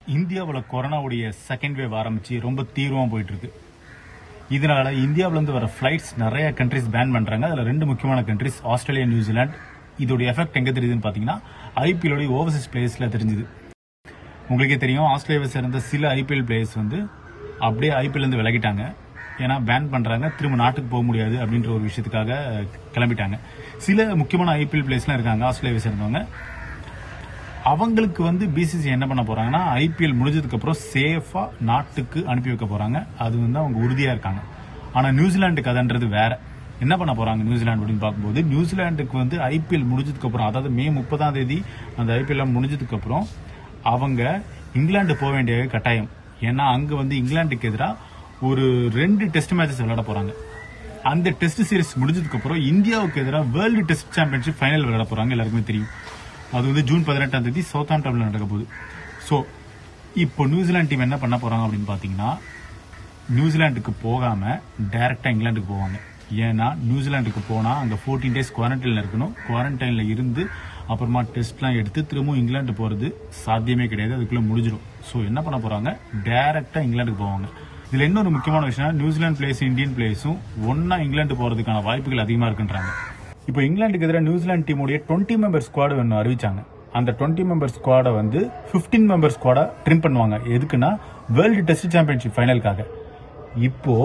இந்தியாவில் கொரோனாவுடைய second wave ஆரம்பிச்சு ரொம்ப தீவிரமாக போயிட்டு இருக்கு இதனால இந்தியாவுல இருந்து வர ஃபிளைட்ஸ் நிறைய கண்ட்ரிஸ் பேன் பண்றாங்க அதுல ரெண்டு முக்கியமான கண்ட்ரிஸ் ஆஸ்திரேலியா நியூசிலாந்து இதோட எஃபெக்ட் எங்க தெரியுதுன்னு பாத்தீங்கன்னா ஐபிஎல் ஓவர்சீஸ் பிளேயர்ஸ்ல தெரிஞ்சுது உங்களுக்கே தெரியும் ஆஸ்திரேலியாவை சேர்ந்த சில ஐபிஎல் பிளேயர்ஸ் வந்து அப்படியே ஐபிஎல் இருந்து விலகிட்டாங்க ஏன்னா பேன் பண்றாங்க திரும்ப நாட்டுக்கு போக முடியாது அப்படின்ற ஒரு விஷயத்துக்காக கிளம்பிட்டாங்க சில முக்கியமான ஐபிஎல் பிளேயர்ஸ்லாம் இருக்காங்க ஆஸ்திரேலியாவை சேர்ந்தவங்க அவங்களுக்கு வந்து பிசிசி என்ன பண்ண போறாங்கன்னா ஐபிஎல் முடிஞ்சதுக்கு அப்புறம் சேஃபா நாட்டுக்கு அனுப்பி வைக்க போறாங்க அது வந்து அவங்க உறுதியா இருக்காங்க ஆனா நியூசிலாந்து கதைன்றது வேற என்ன பண்ண போறாங்க நியூசிலாந்து அப்படின்னு பார்க்கும்போது நியூசிலாந்துக்கு வந்து ஐபிஎல் முடிஞ்சதுக்கு அப்புறம் அதாவது மே முப்பதாம் தேதி அந்த ஐபிஎல் முடிஞ்சதுக்கு அப்புறம் அவங்க இங்கிலாந்து போக வேண்டிய கட்டாயம் ஏன்னா அங்க வந்து இங்கிலாந்துக்கு எதிராக ஒரு ரெண்டு டெஸ்ட் மேட்சஸ் விளையாட போறாங்க அந்த டெஸ்ட் சீரிஸ் முடிஞ்சதுக்கு அப்புறம் இந்தியாவுக்கு எதிராக வேர்ல்டு டெஸ்ட் சாம்பியன்ஷிப் ஃபைனல் விளையாட போறாங்க எல்லாருக்குமே தெரியும் அது வந்து ஜூன் பதினெட்டாம் தேதி சவுத் ஆம்டம்ல நடக்க போகுது ஸோ இப்போ நியூசிலாந்து டீம் என்ன பண்ண போறாங்க அப்படின்னு பாத்தீங்கன்னா நியூசிலாந்துக்கு போகாம டைரக்டா இங்கிலாந்துக்கு போவாங்க ஏன்னா நியூசிலாந்துக்கு போனா அங்க 14 டேஸ் குவாரண்டைன்ல இருக்கணும் குவாரண்டைன்ல இருந்து அப்புறமா டெஸ்ட்லாம் எடுத்து திரும்பவும் இங்கிலாந்து போறது சாத்தியமே கிடையாது அதுக்குள்ள முடிஞ்சிடும் ஸோ என்ன பண்ண போறாங்க டைரக்டா இங்கிலாந்துக்கு போவாங்க இதுல இன்னொரு முக்கியமான விஷயம் நியூசிலாந்து பிளேயர்ஸ் இந்தியன் பிளேயர்ஸும் ஒன்னா இங்கிலாந்து போறதுக்கான வாய்ப்புகள் அதிகமா இருக்குன்றாங்க இப்போ இங்கிலாந்துக்கு எதிராக நியூசிலாந்து டீமுடைய டுவெண்ட்டி மெம்பர் ஸ்குவாடு ஒன்று அறிவிச்சாங்க அந்த டுவெண்ட்டி மெம்பர் ஸ்குவாடை வந்து 15 மெம்பர் ஸ்குவாடை ட்ரிம் பண்ணுவாங்க எதுக்குன்னா வேர்ல்டு டெஸ்ட் சாம்பியன்ஷிப் ஃபைனலுக்காக இப்போ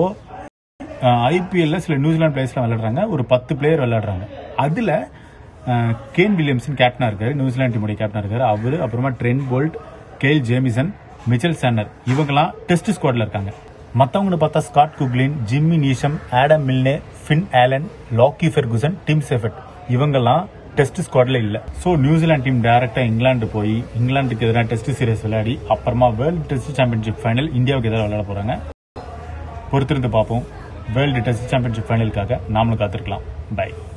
ஐபிஎல்ல சில நியூசிலாந்து பிளேயர்ஸ்லாம் விளையாடுறாங்க ஒரு பத்து பிளேயர் விளையாடுறாங்க அதுல அஹ், கேன் வில்லியம்சன் கேப்டனா இருக்காரு நியூசிலாந்து டீமுடைய கேப்டனா இருக்காரு அவரு அப்புறமா Trent Boult Kyle Jamieson Mitchell Santner இவங்கெல்லாம் டெஸ்ட் ஸ்குவாட்ல இருக்காங்க மத்தவங்க பார்த்தா Scott Kuggeleijn Jimmy Neesham Adam Milne Finn Allen Lockie Ferguson Tim Seifert இவங்கெல்லாம் டெஸ்ட் ஸ்குவாட்ல இல்ல சோ நியூசிலாந்து டீம் டைரக்டா இங்கிலாந்து போய் இங்கிலாந்துக்கு எதிராக டெஸ்ட் சீரிஸ் விளையாடி அப்புறமா வேர்ல்டு டெஸ்ட் சாம்பியன்ஷிப் ஃபைனல் இந்தியாவுக்கு எதிராக விளையாட போறாங்க பொறுத்திருந்து பார்ப்போம் வேர்ல்டு டெஸ்ட் சாம்பியன்ஷிப் ஃபைனலுக்காக நாமளும் காத்திருக்கலாம் பை